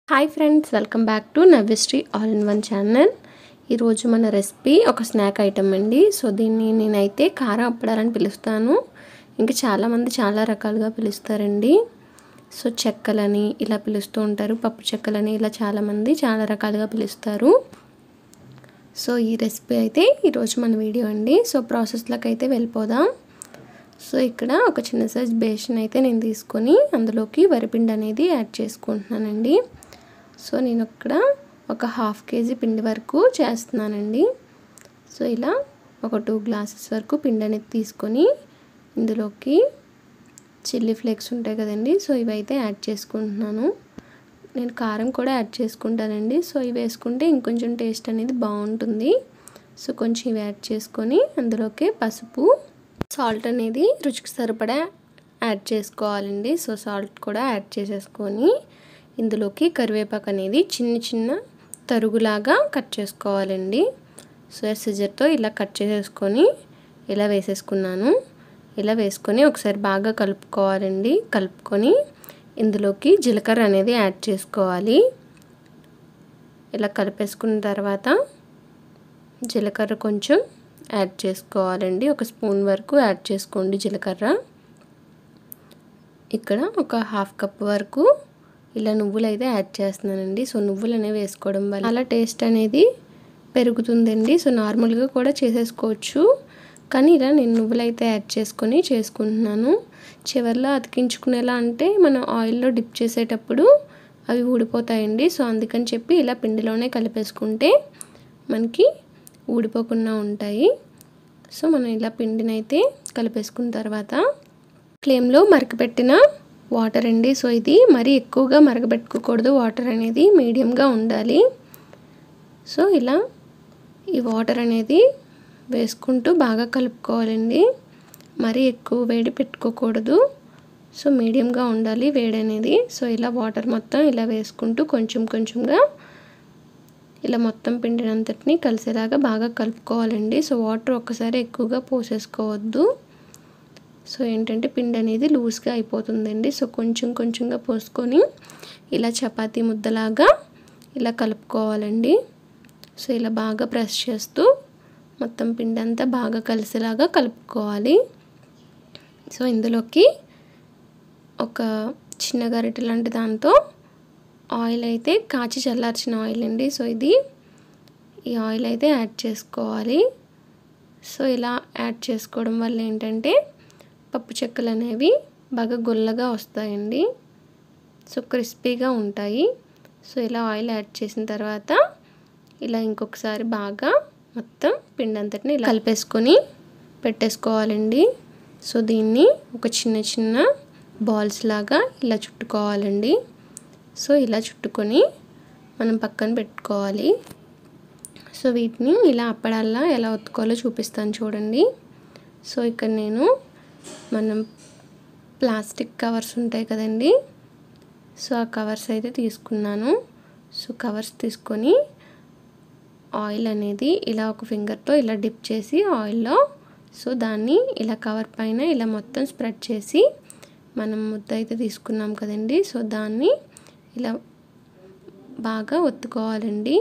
hi friends welcome back to Navyasri all in one channel ఈరోజు మన recipe ఒక snack item అండి సో దీన్ని నేనైతే కారం అప్పడాలని పిలుస్తాను ఇంకా చాలామంది చాలా రకాలుగా పిలుస్తారండి సో చెక్కలని ఇలా పిలుస్తూ ఉంటారు పప్పు చెక్కలని ఇలా చాలామంది చాలా రకాలుగా పిలుస్తారు సో ఈ రెసిపీ అయితే ఈరోజు మన వీడియో అండి సో ప్రాసెస్లోకి అయితే వెళ్ళిపోదాం సో ఇక్కడ ఒక చిన్న సైజ్ బేషన్ అయితే నేను తీసుకొని అందులోకి వరిపిండి అనేది యాడ్ చేసుకుంటున్నానండి సో నేను ఇక్కడ ఒక హాఫ్ కేజీ పిండి వరకు చేస్తున్నానండి సో ఇలా ఒక టూ గ్లాసెస్ వరకు పిండి అనేది తీసుకొని ఇందులోకి చిల్లీ ఫ్లేక్స్ ఉంటాయి కదండి సో ఇవైతే యాడ్ చేసుకుంటున్నాను నేను కారం కూడా యాడ్ చేసుకుంటానండి సో ఇవి వేసుకుంటే ఇంకొంచెం టేస్ట్ అనేది బాగుంటుంది సో కొంచెం ఇవి యాడ్ చేసుకొని అందులోకి పసుపు సాల్ట్ అనేది రుచికి సరిపడా యాడ్ చేసుకోవాలండి సో సాల్ట్ కూడా యాడ్ చేసేసుకొని ఇందులోకి కరివేపాకు అనేది చిన్న చిన్న తరుగులాగా కట్ చేసుకోవాలండి సో సిజర్తో ఇలా కట్ చేసేసుకొని ఇలా వేసేసుకున్నాను ఇలా వేసుకొని ఒకసారి బాగా కలుపుకోవాలండి కలుపుకొని ఇందులోకి జీలకర్ర అనేది యాడ్ చేసుకోవాలి ఇలా కలిపేసుకున్న తర్వాత జీలకర్ర కొంచెం యాడ్ చేసుకోవాలండి ఒక స్పూన్ వరకు యాడ్ చేసుకోండి జీలకర్ర ఇక్కడ ఒక హాఫ్ కప్ వరకు ఇలా నువ్వులు అయితే యాడ్ చేస్తున్నానండి సో నువ్వులు అనేవి వేసుకోవడం వల్ల అలా టేస్ట్ అనేది పెరుగుతుందండి సో నార్మల్గా కూడా చేసేసుకోవచ్చు కానీ ఇలా నేను నువ్వులు అయితే యాడ్ చేసుకొని చేసుకుంటున్నాను చివరిలో అతికించుకునేలా అంటే మనం ఆయిల్లో డిప్ చేసేటప్పుడు అవి ఊడిపోతాయండి సో అందుకని చెప్పి ఇలా పిండిలోనే కలిపేసుకుంటే మనకి ఊడిపోకుండా ఉంటాయి సో మనం ఇలా పిండిని అయితే కలిపేసుకున్న తర్వాత ఫ్లేమ్లో మరకపెట్టిన వాటర్ అండి సో ఇది మరీ ఎక్కువగా మరగబెట్టుకోకూడదు వాటర్ అనేది మీడియంగా ఉండాలి సో ఇలా ఈ వాటర్ అనేది వేసుకుంటూ బాగా కలుపుకోవాలండి మరీ ఎక్కువ వేడి పెట్టుకోకూడదు సో మీడియంగా ఉండాలి వేడి అనేది సో ఇలా వాటర్ మొత్తం ఇలా వేసుకుంటూ కొంచెం కొంచెంగా ఇలా మొత్తం పిండినంతటిని కలిసేలాగా బాగా కలుపుకోవాలండి సో వాటర్ ఒక్కసారి ఎక్కువగా పోసేసుకోవద్దు సో ఏంటంటే పిండి అనేది లూజ్గా అయిపోతుందండి సో కొంచెం కొంచెంగా పోసుకొని ఇలా చపాతీ ముద్దలాగా ఇలా కలుపుకోవాలండి సో ఇలా బాగా ప్రెస్ చేస్తూ మొత్తం పిండి అంతా బాగా కలిసేలాగా కలుపుకోవాలి సో ఇందులోకి ఒక చిన్న గరిటె లాంటి దాంతో ఆయిల్ అయితే కాచి చల్లార్చిన ఆయిల్ అండి సో ఇది ఈ ఆయిల్ అయితే యాడ్ చేసుకోవాలి సో ఇలా యాడ్ చేసుకోవడం వల్ల ఏంటంటే పప్పు చెక్కలు అనేవి బాగా గుల్లగా వస్తాయండి సో క్రిస్పీగా ఉంటాయి సో ఇలా ఆయిల్ యాడ్ చేసిన తర్వాత ఇలా ఇంకొకసారి బాగా మొత్తం పిండి అంతటిని ఇలా కలిపేసుకొని పెట్టేసుకోవాలండి సో దీన్ని ఒక చిన్న చిన్న బాల్స్ లాగా ఇలా చుట్టుకోవాలండి సో ఇలా చుట్టుకొని మనం పక్కన పెట్టుకోవాలి సో వీటిని ఇలా అప్పడాలా ఎలా ఒత్తుకోవాలో చూపిస్తాను చూడండి సో ఇక్కడ నేను మనం ప్లాస్టిక్ కవర్స్ ఉంటాయి కదండి సో ఆ కవర్స్ అయితే తీసుకున్నాను సో కవర్స్ తీసుకొని ఆయిల్ అనేది ఇలా ఒక ఫింగర్తో ఇలా డిప్ చేసి ఆయిల్లో సో దాన్ని ఇలా కవర్ పైన ఇలా మొత్తం స్ప్రెడ్ చేసి మనం ముద్ద అయితే తీసుకున్నాం కదండి సో దాన్ని ఇలా బాగా ఒత్తుకోవాలండి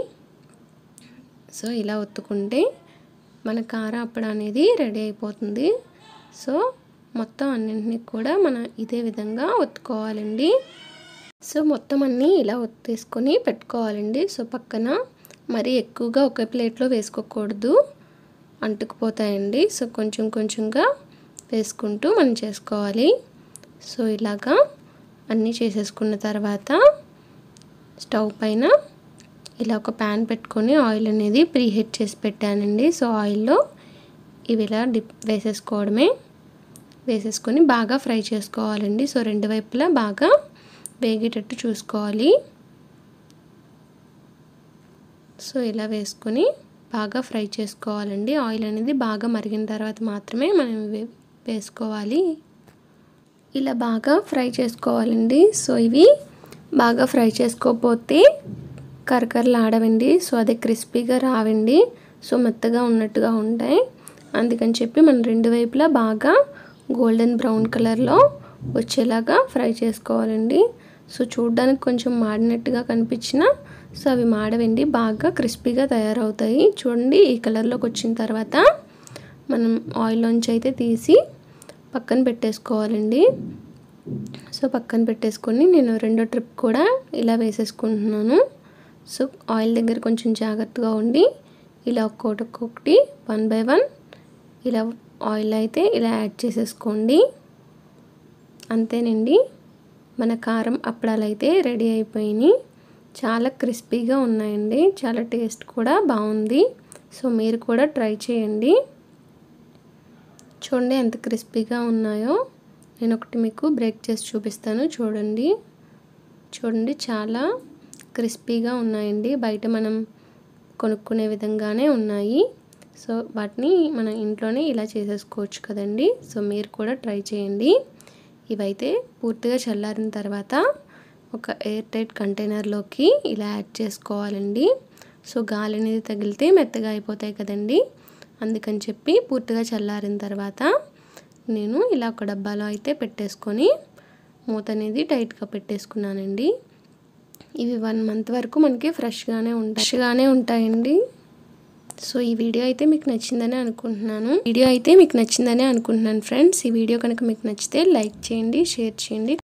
సో ఇలా ఒత్తుకుంటే మన కార అప్పడ అనేది రెడీ అయిపోతుంది సో మొత్తం అన్నింటినీ కూడా మనం ఇదే విధంగా ఒత్తుకోవాలండి సో మొత్తం అన్నీ ఇలా ఒత్తేసుకొని పెట్టుకోవాలండి సో పక్కన మరీ ఎక్కువగా ఒకే ప్లేట్లో వేసుకోకూడదు అంటుకుపోతాయండి సో కొంచెం కొంచెంగా వేసుకుంటూ మనం చేసుకోవాలి సో ఇలాగా అన్నీ చేసేసుకున్న తర్వాత స్టవ్ పైన ఇలా ఒక ప్యాన్ పెట్టుకొని ఆయిల్ అనేది ప్రీ హీట్ చేసి పెట్టానండి సో ఆయిల్లో ఇవి ఇలా డిప్ వేసేసుకోవడమే వేసేసుకొని బాగా ఫ్రై చేసుకోవాలండి సో రెండు వైపులా బాగా వేగేటట్టు చూసుకోవాలి సో ఇలా వేసుకొని బాగా ఫ్రై చేసుకోవాలండి ఆయిల్ అనేది బాగా మరిగిన తర్వాత మాత్రమే మనం వేసుకోవాలి ఇలా బాగా ఫ్రై చేసుకోవాలండి సో ఇవి బాగా ఫ్రై చేసుకోకపోతే కరకరలాడవండి సో అది క్రిస్పీగా రావండి సో మెత్తగా ఉన్నట్టుగా ఉంటాయి అందుకని చెప్పి మనం రెండు వైపులా బాగా గోల్డెన్ బ్రౌన్ కలర్లో వచ్చేలాగా ఫ్రై చేసుకోవాలండి సో చూడడానికి కొంచెం మాడినట్టుగా కనిపించిన సో అవి మాడవండి బాగా క్రిస్పీగా తయారవుతాయి చూడండి ఈ కలర్లోకి వచ్చిన తర్వాత మనం ఆయిల్లోంచి అయితే తీసి పక్కన పెట్టేసుకోవాలండి సో పక్కన పెట్టేసుకొని నేను రెండో ట్రిప్ కూడా ఇలా వేసేసుకుంటున్నాను సో ఆయిల్ దగ్గర కొంచెం జాగ్రత్తగా ఉండి ఇలా ఒక్కొక్కటి ఒక్కొక్కటి వన్ బై వన్ ఇలా ఆయిల్ అయితే ఇలా యాడ్ చేసేసుకోండి అంతేనండి మన కారం అప్పడాలు అయితే రెడీ అయిపోయినాయి చాలా క్రిస్పీగా ఉన్నాయండి చాలా టేస్ట్ కూడా బాగుంది సో మీరు కూడా ట్రై చేయండి చూడండి ఎంత క్రిస్పీగా ఉన్నాయో నేను ఒకటి మీకు బ్రేక్ చేసి చూపిస్తాను చూడండి చూడండి చాలా క్రిస్పీగా ఉన్నాయండి బయట మనం కొనుక్కునే విధంగానే ఉన్నాయి సో వాటిని మన ఇంట్లోనే ఇలా చేసేసుకోవచ్చు కదండి సో మీరు కూడా ట్రై చేయండి ఇవైతే పూర్తిగా చల్లారిన తర్వాత ఒక ఎయిర్ టైట్ కంటైనర్లోకి ఇలా యాడ్ చేసుకోవాలండి సో గాలి అనేది తగిలితే మెత్తగా అయిపోతాయి కదండి అందుకని చెప్పి పూర్తిగా చల్లారిన తర్వాత నేను ఇలా ఒక డబ్బాలో అయితే పెట్టేసుకొని మూత అనేది టైట్గా పెట్టేసుకున్నానండి ఇవి వన్ మంత్ వరకు మనకి ఫ్రెష్గానే ఉంటాయి ఫ్రెష్గానే ఉంటాయండి సో ఈ వీడియో అయితే మీకు నచ్చిందని అనుకుంటున్నాను వీడియో అయితే మీకు నచ్చిందని అనుకుంటున్నాను ఫ్రెండ్స్ ఈ వీడియో కనుక మీకు నచ్చితే లైక్ చేయండి షేర్ చేయండి